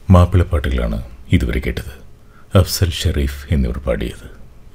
മാപ്പിളപ്പാട്ടുകളാണ് ഇതുവരെ കേട്ടത് അഫ്സൽ ഷെറീഫ് എന്നിവർ പാടിയത്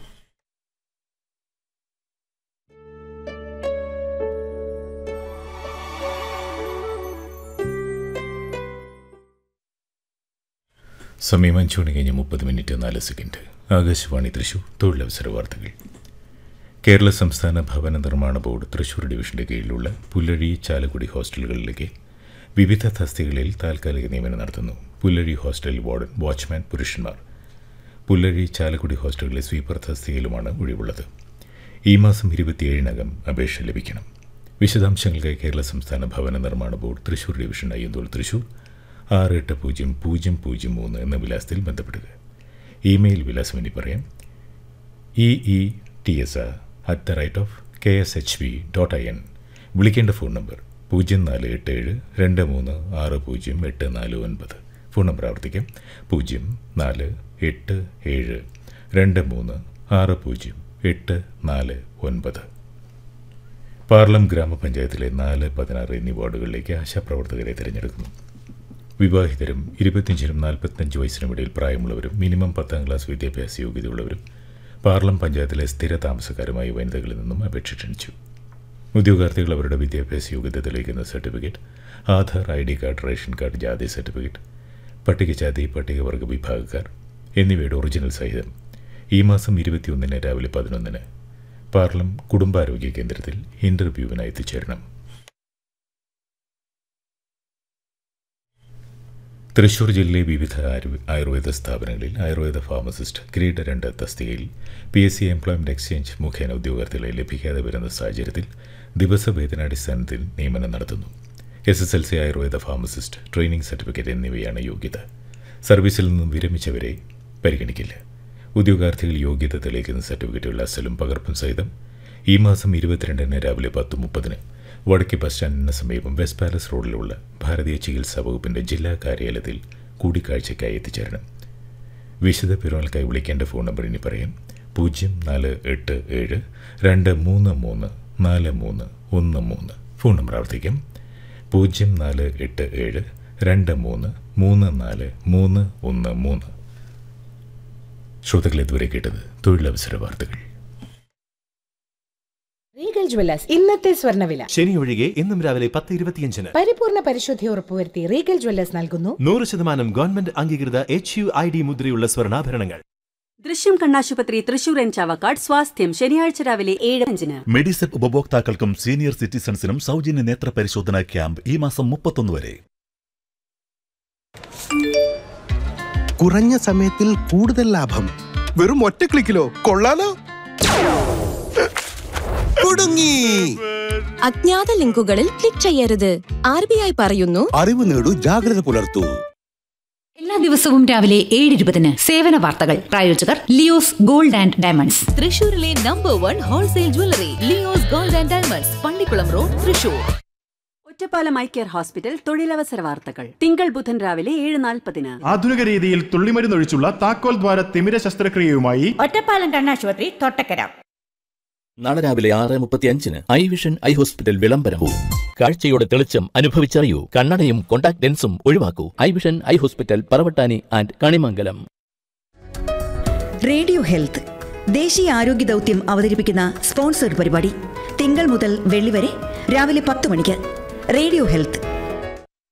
സമയം അഞ്ചു മണി കഴിഞ്ഞ് മുപ്പത് മിനിറ്റ് നാല് സെക്കൻഡ് ആകാശവാണി തൃശൂർ തൊഴിലവസര വാർത്തകൾ കേരള സംസ്ഥാന ഭവന നിർമ്മാണ ബോർഡ് തൃശൂർ ഡിവിഷന്റെ കീഴിലുള്ള പുല്ലഴി ചാലക്കുടി ഹോസ്റ്റലുകളിലേക്ക് വിവിധ തസ്തികകളിൽ താൽക്കാലിക നിയമനം നടത്തുന്നു പുല്ലഴി ഹോസ്റ്റൽ വാർഡൻ വാച്ച്മാൻ പുരുഷന്മാർ പുല്ലഴി ചാലക്കുടി ഹോസ്റ്റലുകളിലെ സ്വീപ്പർ തസ്തികയിലുമാണ് ഒഴിവുള്ളത് ഈ മാസം ഇരുപത്തിയേഴിനകം അപേക്ഷ ലഭിക്കണം വിശദാംശങ്ങൾക്ക് കേരള സംസ്ഥാന ഭവന നിർമ്മാണ ബോർഡ് തൃശൂർ ഡിവിഷൻ അയ്യന്തോൾ തൃശൂർ ആറ് എട്ട് പൂജ്യം പൂജ്യം പൂജ്യം മൂന്ന് എന്ന വിലാസത്തിൽ ബന്ധപ്പെടുക ഇമെയിൽ വിലാസം ഇനി പറയാം E E T S R at the right of K S H V dot I N വിളിക്കേണ്ട ഫോൺ നമ്പർ പൂജ്യം നാല് എട്ട് ഏഴ് രണ്ട് മൂന്ന് ആറ് പൂജ്യം എട്ട് നാല് ഒൻപത് ഫോൺ നമ്പർ ആവർത്തിക്കാം പൂജ്യം നാല് എട്ട് ഏഴ് രണ്ട് മൂന്ന് ആറ് പൂജ്യം എട്ട് നാല് ഒൻപത് പാർലം ഗ്രാമപഞ്ചായത്തിലെ നാല് പതിനാറ് എന്നീ വാർഡുകളിലേക്ക് ആശാപ്രവർത്തകരെ തിരഞ്ഞെടുക്കുന്നു വിവാഹിതരും ഇരുപത്തിയഞ്ചിനും നാൽപ്പത്തഞ്ച് വയസ്സിനും ഇടയിൽ പ്രായമുള്ളവരും മിനിമം പത്താം ക്ലാസ് വിദ്യാഭ്യാസ യോഗ്യതയുള്ളവരും പാർലം പഞ്ചായത്തിലെ സ്ഥിര താമസക്കാരുമായ വനിതകളിൽ നിന്നും അപേക്ഷ ക്ഷണിച്ചു ഉദ്യോഗാർത്ഥികൾ അവരുടെ വിദ്യാഭ്യാസ യോഗ്യത തെളിയിക്കുന്ന certificate Aadhaar I D card ration card ജാതി സർട്ടിഫിക്കറ്റ് പട്ടികജാതി പട്ടികവർഗ വിഭാഗക്കാർ എന്നിവയുടെ ഒറിജിനൽ സഹിതം ഈ മാസം ഇരുപത്തിയൊന്നിന് രാവിലെ പതിനൊന്നിന് പാർലം കുടുംബാരോഗ്യ കേന്ദ്രത്തിൽ ഇന്റർവ്യൂവിനായി എത്തിച്ചേരണം തൃശൂർ ജില്ലയിലെ വിവിധ ആയു- ആയുർവേദ സ്ഥാപനങ്ങളിൽ ആയുർവേദ ഫാർമസിസ്റ്റ് ഗ്രേഡ് രണ്ട് തസ്തികയിൽ P S C employment exchange മുഖേന ഉദ്യോഗാർത്ഥികളെ ലഭിക്കാതെ വരുന്ന സാഹചര്യത്തിൽ ദിവസവേതനാടിസ്ഥാനത്തിൽ നിയമനം നടത്തുന്നു S S L C Ayurveda pharmacist training certificate എന്നിവയാണ് യോഗ്യത സർവീസിൽ നിന്നും വിരമിച്ചവരെ പരിഗണിക്കില്ല ഉദ്യോഗാർത്ഥികൾ യോഗ്യത തെളിയിക്കുന്ന സർട്ടിഫിക്കറ്റുള്ള അസലും പകർപ്പും സഹിതം ഈ മാസം ഇരുപത്തിരണ്ടിന് രാവിലെ പത്ത് മുപ്പതിന് വടക്കേ ബസ് സ്റ്റാൻഡിന് സമീപം വെസ്റ്റ് പാലസ് റോഡിലുള്ള ഭാരതീയ ചികിത്സാ വകുപ്പിന്റെ ജില്ലാ കാര്യാലയത്തിൽ കൂടിക്കാഴ്ചയ്ക്കായി എത്തിച്ചേരണം വിശദ പിറവൽക്കായി വിളിക്കേണ്ട ഫോൺ നമ്പർ ഇനി പറയാം പൂജ്യം നാല് എട്ട് ഏഴ് രണ്ട് മൂന്ന് മൂന്ന് നാല് മൂന്ന് ഒന്ന് മൂന്ന് ഫോൺ നമ്പർ ആവർത്തിക്കാം പൂജ്യം നാല് എട്ട് ഏഴ് രണ്ട് മൂന്ന് മൂന്ന് നാല് മൂന്ന് ഒന്ന് മൂന്ന് ശ്രോതാക്കൾ ഇതുവരെ കേട്ടത് തൊഴിലവസര വാർത്തകൾ റീഗൽ ജ്വല്ലേഴ്സ് ഇന്നത്തെ സ്വർണ്ണവില ശനി ഒഴികെ ഇന്നും രാവിലെ പത്ത് ഇരുപത്തിയഞ്ചിന് പരിപൂർണ പരിശുദ്ധി ഉറപ്പുവരുത്തി റീഗൽ ജ്വല്ലേഴ്സ് നൽകുന്നു നൂറ് ശതമാനം ഗവൺമെന്റ് അംഗീകൃത എച്ച് യു ഐ ഡി മുദ്രയുള്ള സ്വർണ്ണാഭരണങ്ങൾ ദൃശ്യം കണ്ണാശുപത്രി തൃശൂർ എൻ ചാവക്കാട് സ്വാസ്ഥ്യം ശനിയാഴ്ച രാവിലെ ഏഴ് അഞ്ചിന് മെഡിസെപ്പ് ഉപഭോക്താക്കൾക്കും സീനിയർ സിറ്റിസൺസിനും സൗജന്യ നേത്ര പരിശോധന ക്യാമ്പ് ഈ മാസം മുപ്പത്തൊന്ന് വരെ കുറഞ്ഞ സമയത്തിൽ കൂടുതൽ ലാഭം വെറും ഒറ്റ ക്ലിക്കിലോ കൊള്ളാലോ കുടുങ്ങി അജ്ഞാത ലിങ്കുകളിൽ ക്ലിക്ക് ചെയ്യരുത് ആർ ബി ഐ പറയുന്നു അറിവ് നേടൂ ജാഗ്രത പുലർത്തൂ എല്ലാ ദിവസവും രാവിലെ ഏഴ് ഇരുപതിന് സേവന വാർത്തകൾ പ്രായോജകർ ലിയോസ് ഗോൾഡ് ആൻഡ് ഡയമണ്ട്സ് തൃശൂരിലെ number one wholesale jewellery Leo's gold and diamonds Pallikulam road Thrissur Ottapalam eye care hospital തൊഴിലവസര വാർത്തകൾ തിങ്കൾ ബുധൻ രാവിലെ ഏഴ് നാൽപ്പതിന് ആധുനിക രീതിയിൽ തുള്ളിമരുന്നൊഴിച്ചുള്ള താക്കോൽ ദ്വാര തിമിര ശസ്ത്രക്രിയയുമായി ഒറ്റപ്പാലം കണ്ണാശുപത്രി തൊട്ടക്കര നാളെ രാവിലെ ആറ് മുപ്പത്തി അഞ്ചിന് ഐ വിഷൻ ഐ ഹോസ്പിറ്റൽ വിളംബരവും കാഴ്ചയുടെ തെളിച്ചം അനുഭവിച്ചറിയൂ കണ്ണടയും കോണ്ടാക്ട് ലെൻസും ഒഴിവാക്കൂ eye vision eye hospital Paravattani and Kanimangalam radio health ദേശീയ ആരോഗ്യ ദൗത്യം അവതരിപ്പിക്കുന്ന സ്പോൺസർഡ് പരിപാടി തിങ്കൾ മുതൽ വെള്ളി വരെ രാവിലെ പത്ത് മണിക്ക് റേഡിയോ ഹെൽത്ത്